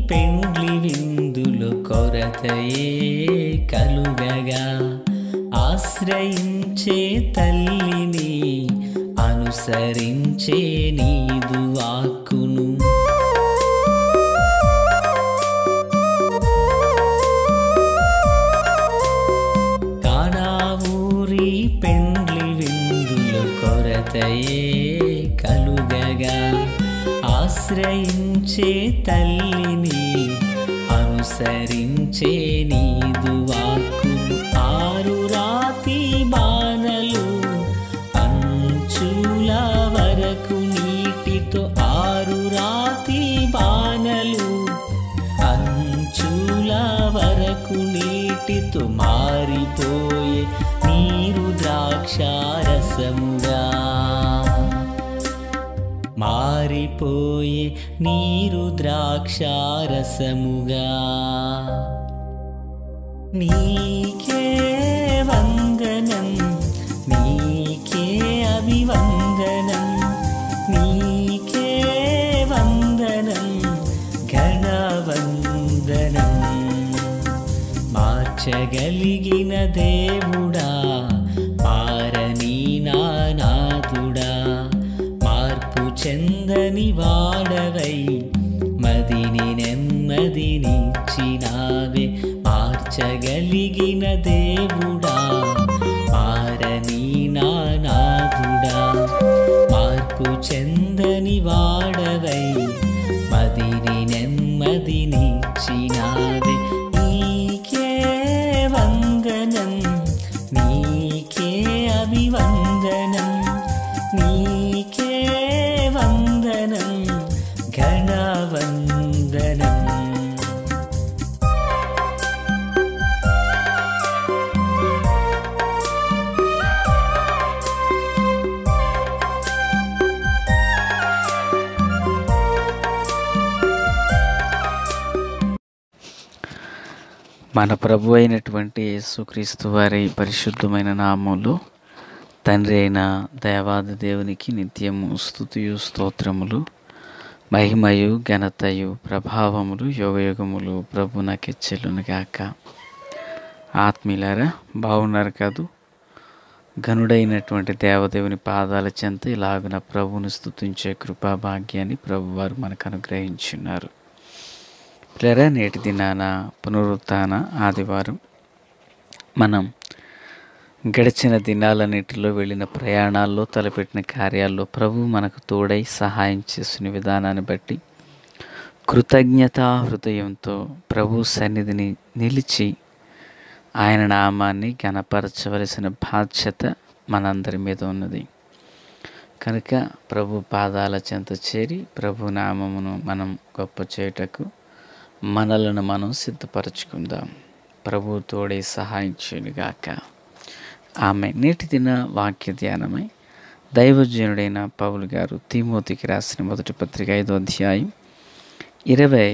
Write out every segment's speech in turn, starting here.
పెండ్లి విందులు కొరతయే కలుగగా ఆశ్రయించే తల్లిని అనుసరించే నీదు వాక్కును కానావూరి పెండ్లి విందులు కొరతయే కలుగగా ఆశ్రయించే తల్లిని అనుసరించే నీదు వాక్కును ఆరు రాతి బాణలు అంచుల వరకు నీటితో ఆరు రాతి బాణలు అంచుల వరకు నీటితో మారిపోయే నీరు ద్రాక్షారసముగా మారిపోయే నీరు ద్రాక్షారసముగా నీకే వందనం నీకే అభివందనం నీకే వందనం ఘనవందనం మార్చగలిగిన దేవుడా మారని నానాథుడా మార్పు చెందని వాడవై మదిని నెమ్మదినిచ్చినావే మార్చగలిగిన దేవుడా మారని నానాథుడా మార్పు చెందని వాడవై మదిని నెమ్మదినిచ్చినావే నీకే వందనం నీకే అభివందనం నీకే వందనం ఘనవందనం మన ప్రభు అయినటువంటి యేసుక్రీస్తు వారి పరిశుద్ధమైన నామములు తండ్రి అయిన దేవాది దేవునికి నిత్యము స్థుతియు స్తోత్రములు మహిమయు ఘనతయు ప్రభావములు యోగయుగములు ప్రభు నాకెచ్చెలును గాక ఆత్మీయులారా బాగున్నారు కాదు ఘనుడైనటువంటి దేవదేవుని పాదాల చెంత ఇలాగున ప్రభువును స్తుతించే కృపా భాగ్యాన్ని ప్రభువారు మనకు అనుగ్రహించున్నారు పిల్లరా నేటి దినాన పునరుత్థాన ఆదివారం మనం గడిచిన దినాలన్నిటిలో వెళ్ళిన ప్రయాణాల్లో తలపెట్టిన కార్యాల్లో ప్రభు మనకు తోడై సహాయం చేసిన విధానాన్ని బట్టి కృతజ్ఞతా హృదయంతో ప్రభు సన్నిధిని నిలిచి ఆయన నామాన్ని గణపరచవలసిన బాధ్యత మనందరి మీద ఉన్నది కనుక ప్రభు పాదాల చెంత చేరి ప్రభు నామమును మనం గొప్ప చేయుటకు మనలను మనం సిద్ధపరచుకుందాం ప్రభు తోడే సహాయం చేయనుగాక ఆమె నేటి దిన వాక్య ధ్యానమై దైవజనుడైన పౌలు గారు తిమోతికి రాసిన మొదటి పత్రిక ఐదో అధ్యాయం ఇరవై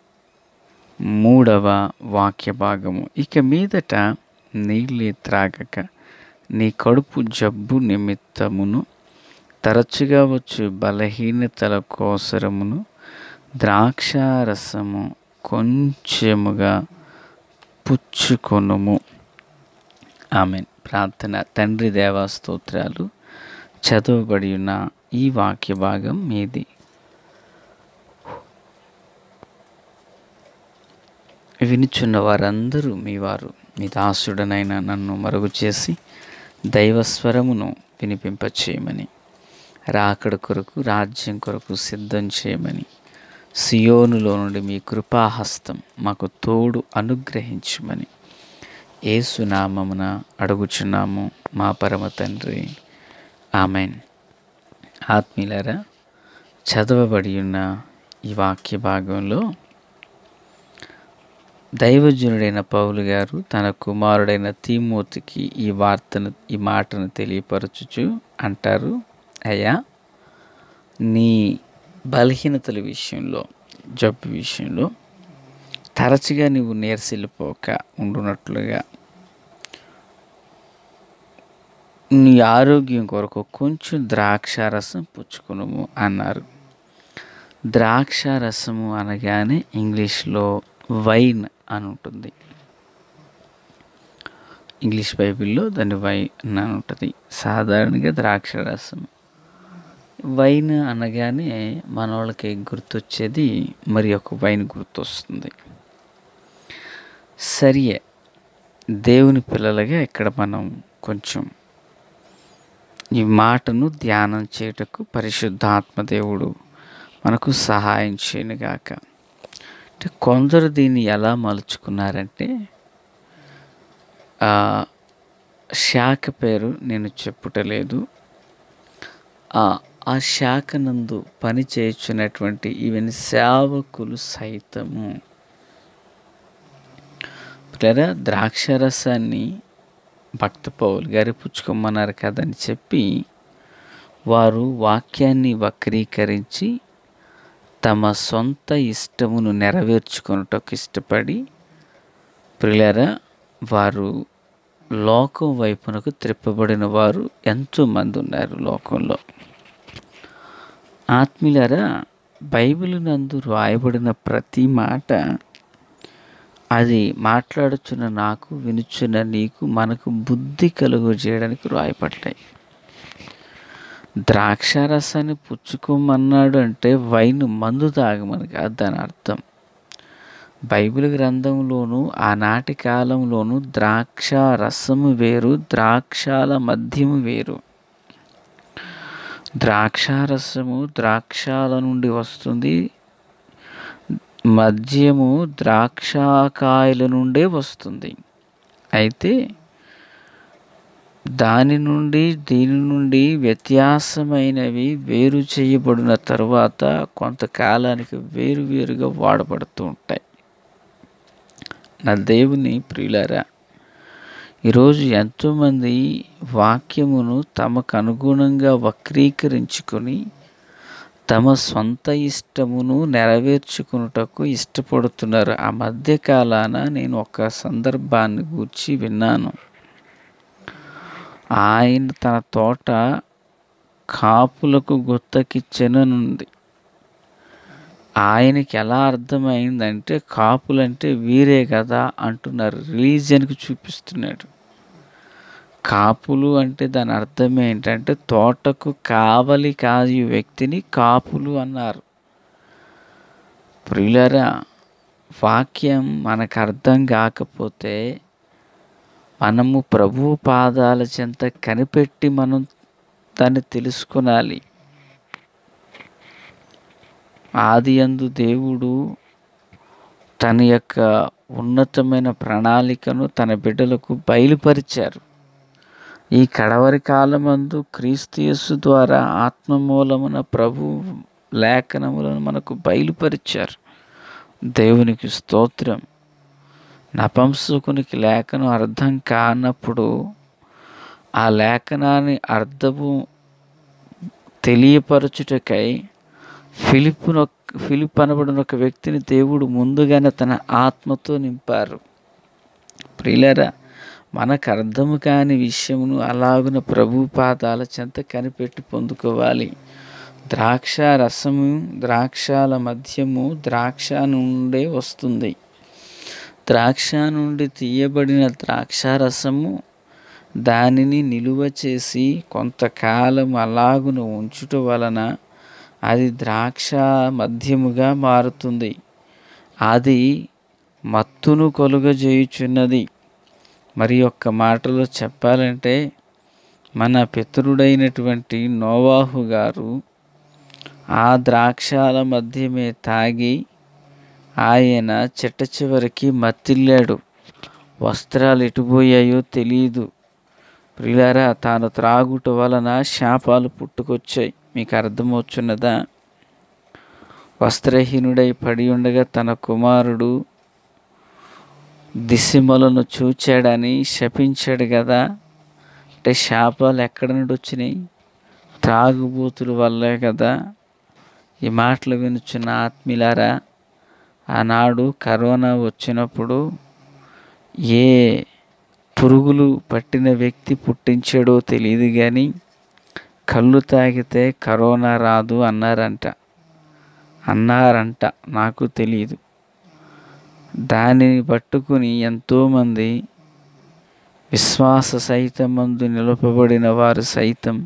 మూడవ వాక్య భాగము ఇక మీదట నీళ్ళే త్రాగక నీ కడుపు జబ్బు నిమిత్తమును తరచుగా వచ్చు బలహీనతల కోసరమును ద్రాక్షారసము కొంచెముగా పుచ్చుకొనుము ఆమె ప్రార్థన తండ్రి దేవా స్తోత్రాలు చదవబడి ఉన్న ఈ వాక్య భాగం మీది వినుచున్న వారందరూ మీ వారు మీ దాసుడనైన నన్ను మరుగు చేసి దైవస్వరమును వినిపింపచేయమని రాకడ కొరకు రాజ్యం కొరకు సిద్ధం చేయమని సియోనులో నుండి మీ కృపాహస్తం మాకు తోడు అనుగ్రహించమని ఏసునామమున అడుగుచున్నాము మా పరమ తండ్రి ఆమెన్ ఆత్మీయులారా చదవబడి ఉన్న ఈ వాక్య భాగంలో దైవజనుడైన పౌలు గారు తన కుమారుడైన తీమూతికి ఈ వార్తను ఈ మాటను తెలియపరచుచు అంటారు అయ్యా నీ బలహీనతల విషయంలో జబ్బు విషయంలో తరచుగా నువ్వు నీరసిల్లిపోక ఉండునట్లుగా నీ ఆరోగ్యం కొరకు కొంచెం ద్రాక్షారసం పుచ్చుకునుము అన్నారు ద్రాక్ష రసము అనగానే ఇంగ్లీష్లో వైన్ అని ఉంటుంది ఇంగ్లీష్ బైబిల్లో దాన్ని వైన్ అని ఉంటుంది సాధారణంగా ద్రాక్ష రసం వైన్ అనగానే మన వాళ్ళకి గుర్తొచ్చేది మరి ఒక వైన్ గుర్తొస్తుంది సరియే దేవుని పిల్లలుగా ఇక్కడ మనం కొంచెం ఈ మాటను ధ్యానం చేయుటకు పరిశుద్ధాత్మ దేవుడు మనకు సహాయం చేయనుగాక అంటే కొందరు దీన్ని ఎలా మలుచుకున్నారంటే ఆ శాఖ పేరు నేను చెప్పుటలేదు ఆ ఆ శాఖ నందు పని చేయుచున్నటువంటి ఈవెన్ సేవకులు సైతము పిల్లరా ద్రాక్షరసాన్ని భక్త పౌలు గారి పుచ్చుకోమన్నారు కదని చెప్పి వారు వాక్యాన్ని వక్రీకరించి తమ సొంత ఇష్టమును నెరవేర్చుకొనుటకు ఇష్టపడి ప్రిలరా వారు లోకం వైపునకు త్రిప్పబడిన వారు ఎంతోమంది ఉన్నారు లోకంలో ఆత్మీయులారా బైబిల్ నందు రాయబడిన ప్రతి మాట అది మాట్లాడుచున్న నాకు వినుచున్న నీకు మనకు బుద్ధి కలుగు చేయడానికి రాయపడ్డాయి ద్రాక్షారసాన్ని పుచ్చుకోమన్నాడు అంటే వైన్ మందు తాగమని కాదు దాని అర్థం బైబిల్ గ్రంథంలోను ఆనాటి కాలంలోను ద్రాక్ష రసము వేరు ద్రాక్షాల మద్యము వేరు ద్రాక్షారసము ద్రాక్షాల నుండి వస్తుంది మద్యము ద్రాక్షకాయల నుండే వస్తుంది అయితే దాని నుండి దీని నుండి వ్యత్యాసమైనవి వేరు చేయబడిన తరువాత కొంతకాలానికి వేరు వేరుగా వాడబడుతూ ఉంటాయి నా దేవుని ప్రియులారా ఈరోజు ఎంతోమంది వాక్యమును తమకు అనుగుణంగా వక్రీకరించుకొని తమ సొంత ఇష్టమును నెరవేర్చుకున్నటకు ఇష్టపడుతున్నారు ఆ మధ్య కాలాన నేను ఒక సందర్భాన్ని గూర్చి విన్నాను ఆయన తన తోట కాపులకు గుత్తకిచ్చెననుంది ఆయనకి ఎలా అర్థమైందంటే కాపులంటే వీరే కదా అంటున్నారు రిలీజియన్కి చూపిస్తున్నాడు కాపులు అంటే దాని అర్థం ఏంటంటే తోటకు కావలి కాదు వ్యక్తిని కాపులు అన్నారు ప్రియులరా వాక్యం మనకు అర్థం కాకపోతే మనము ప్రభు పాదాల చెంత కనిపెట్టి మనం దాన్ని తెలుసుకొనాలి ఆది అందు దేవుడు తన యొక్క ఉన్నతమైన ప్రణాళికను తన బిడ్డలకు బయలుపరిచారు ఈ కడవరి కాలమందు క్రీస్తుయస్సు ద్వారా ఆత్మమూలమున ప్రభు లేఖనములను మనకు బయలుపరిచారు దేవునికి స్తోత్రం నపంసకునికి లేఖనం అర్థం కానప్పుడు ఆ లేఖనాన్ని అర్థము తెలియపరచుటకై ఫిలిప్పును ఫిలిప్ అనబడిన ఒక వ్యక్తిని దేవుడు ముందుగానే తన ఆత్మతో నింపారు ప్రియులరా మనకు అర్థము కాని విషయమును అలాగున ప్రభు పాదాల చెంత కనిపెట్టి పొందుకోవాలి ద్రాక్ష రసము ద్రాక్షాల మధ్యము ద్రాక్ష నుండే వస్తుంది ద్రాక్ష నుండి తీయబడిన ద్రాక్ష రసము దానిని నిలువ చేసి కొంతకాలం అలాగున ఉంచుట వలన అది ద్రాక్ష మధ్యముగా మారుతుంది అది మత్తును కొలుగజేయుచున్నది మరి ఒక్క మాటలో చెప్పాలంటే మన పితరుడైనటువంటి నోవాహు గారు ఆ ద్రాక్షాల మధ్యమే తాగి ఆయన చిట్ట చివరికి మత్తిల్లాడు వస్త్రాలు ఎటుపోయాయో తెలియదు ప్రిలారా తాను త్రాగుట వలన శాపాలు పుట్టుకొచ్చాయి మీకు అర్థమవుచున్నదా వస్త్రహీనుడై పడి ఉండగా తన కుమారుడు దిశమలను చూచాడని శపించాడు కదా అంటే శాపాలు ఎక్కడ నుండి వచ్చినాయి త్రాగుబోతుల వల్లే కదా ఈ మాటలు వినుచున్న ఆత్మీలారా ఆనాడు కరోనా వచ్చినప్పుడు ఏ పురుగులు పట్టిన వ్యక్తి పుట్టించాడో తెలియదు కానీ కళ్ళు తాగితే కరోనా రాదు అన్నారంట అన్నారంట నాకు తెలియదు దానిని పట్టుకుని ఎంతోమంది విశ్వాస సహితమందు నిలుపబడిన వారు సైతం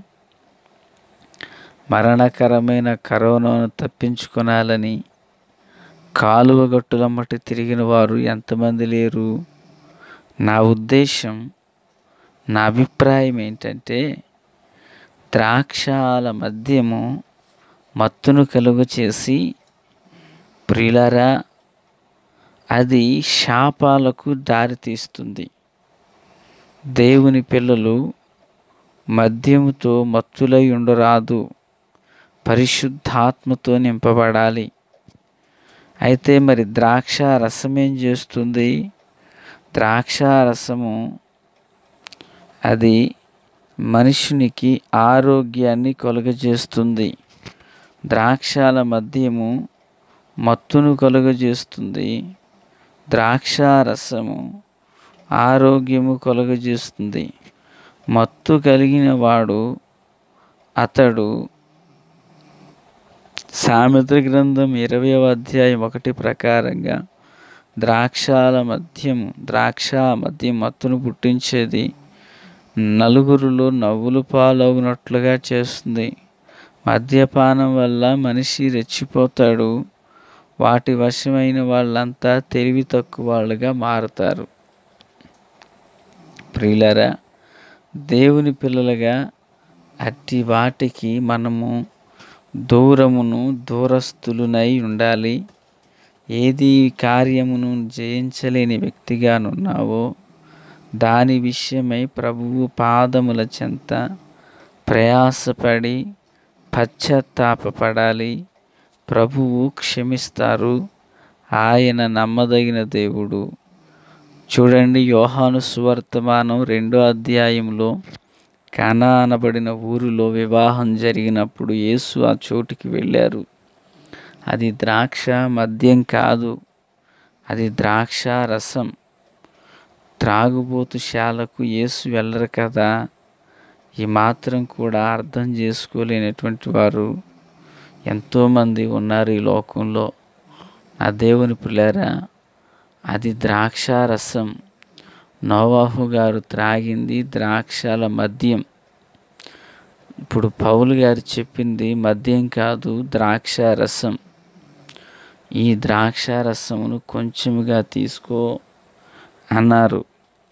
మరణకరమైన కరోనాను తప్పించుకొనాలని కాలువ గట్టులమ్మటి తిరిగిన వారు ఎంతమంది లేరు నా ఉద్దేశం నా అభిప్రాయం ఏంటంటే ద్రాక్షాల మద్యము మత్తును కలుగు చేసి ప్రియులరా అది శాపాలకు దారితీస్తుంది దేవుని పిల్లలు మద్యముతో మత్తులై ఉండరాదు పరిశుద్ధాత్మతో నింపబడాలి అయితే మరి ద్రాక్ష రసం ఏం చేస్తుంది ద్రాక్ష రసము అది మనుషునికి ఆరోగ్యాన్ని కలుగజేస్తుంది ద్రాక్షాల మద్యము మత్తును కలుగజేస్తుంది ద్రాక్ష రసము ఆరోగ్యము కలుగజేస్తుంది మత్తు కలిగిన వాడు అతడు సామెత గ్రంథం ఇరవై అధ్యాయం ఒకటి ప్రకారంగా ద్రాక్షాల మద్యము ద్రాక్ష మద్యం మత్తును పుట్టించేది నలుగురిలో నవ్వులు పాలవునట్లుగా చేస్తుంది మద్యపానం వల్ల మనిషి రెచ్చిపోతాడు వాటి వశమైన వాళ్ళంతా తెలివి తక్కువ వాళ్ళుగా మారుతారు ప్రియులరా దేవుని పిల్లలుగా అట్టి వాటికి మనము దూరమును దూరస్తులునై ఉండాలి ఏది కార్యమును జయించలేని వ్యక్తిగానున్నావో దాని విషయమై ప్రభువు పాదముల చెంత ప్రయాసపడి పశ్చాత్తాపపడాలి ప్రభువు క్షమిస్తారు ఆయన నమ్మదగిన దేవుడు చూడండి యోహాను సువర్తమానం రెండో అధ్యాయంలో కానా అనబడిన ఊరిలో వివాహం జరిగినప్పుడు యేసు ఆ చోటుకి వెళ్ళారు అది ద్రాక్ష మద్యం కాదు అది ద్రాక్ష రసం త్రాగుబోతు శాలకు యేసు వెళ్ళరు కదా ఈ మాత్రం కూడా అర్థం చేసుకోలేనటువంటి వారు ఎంతోమంది ఉన్నారు ఈ లోకంలో నా దేవుని పిల్లారా అది ద్రాక్ష రసం నోవాహు గారు త్రాగింది ద్రాక్షల మద్యం ఇప్పుడు పౌలు గారు చెప్పింది మద్యం కాదు ద్రాక్ష రసం ఈ ద్రాక్ష రసమును కొంచెముగా తీసుకో అన్నారు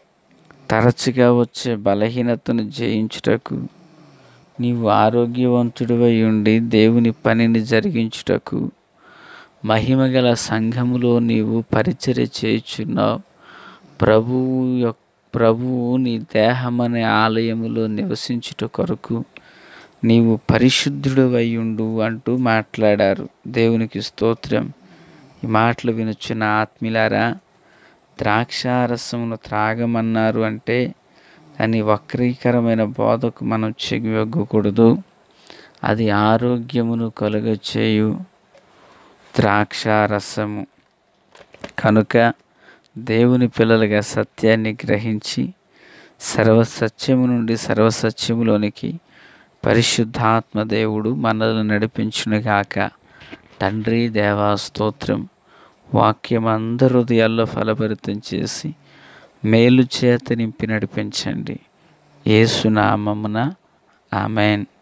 తరచుగా వచ్చే బలహీనతను జయించుటకు నీవు ఆరోగ్యవంతుడివై ఉండి దేవుని పనిని జరిగించుటకు మహిమగల సంఘములో నీవు పరిచర్య చేయుచున్నావు ప్రభువు యొక్క ప్రభువు నీ దేహమనే ఆలయములో నివసించుట కొరకు నీవు పరిశుద్ధుడు ఉండు అంటూ మాట్లాడారు దేవునికి స్తోత్రం ఈ మాటలు వినుచున్న ఆత్మీలారా ద్రాక్షారసమును త్రాగమన్నారు అంటే దాని వక్రీకరమైన బోధకు మనం చెగివెగ్గకూడదు అది ఆరోగ్యమును కలుగచేయు ద్రాక్షారసము కనుక దేవుని పిల్లలుగా సత్యాన్ని గ్రహించి సర్వసత్యము నుండి సర్వసత్యములోనికి పరిశుద్ధాత్మ దేవుడు మనల్ని నడిపించునుగాక తండ్రి దేవా స్తోత్రం వాక్యం అందరి హృదయాల్లో ఫలభరితం చేసి మేలు చేత నింపి నడిపించండి ఏసునామమున ఆమెన్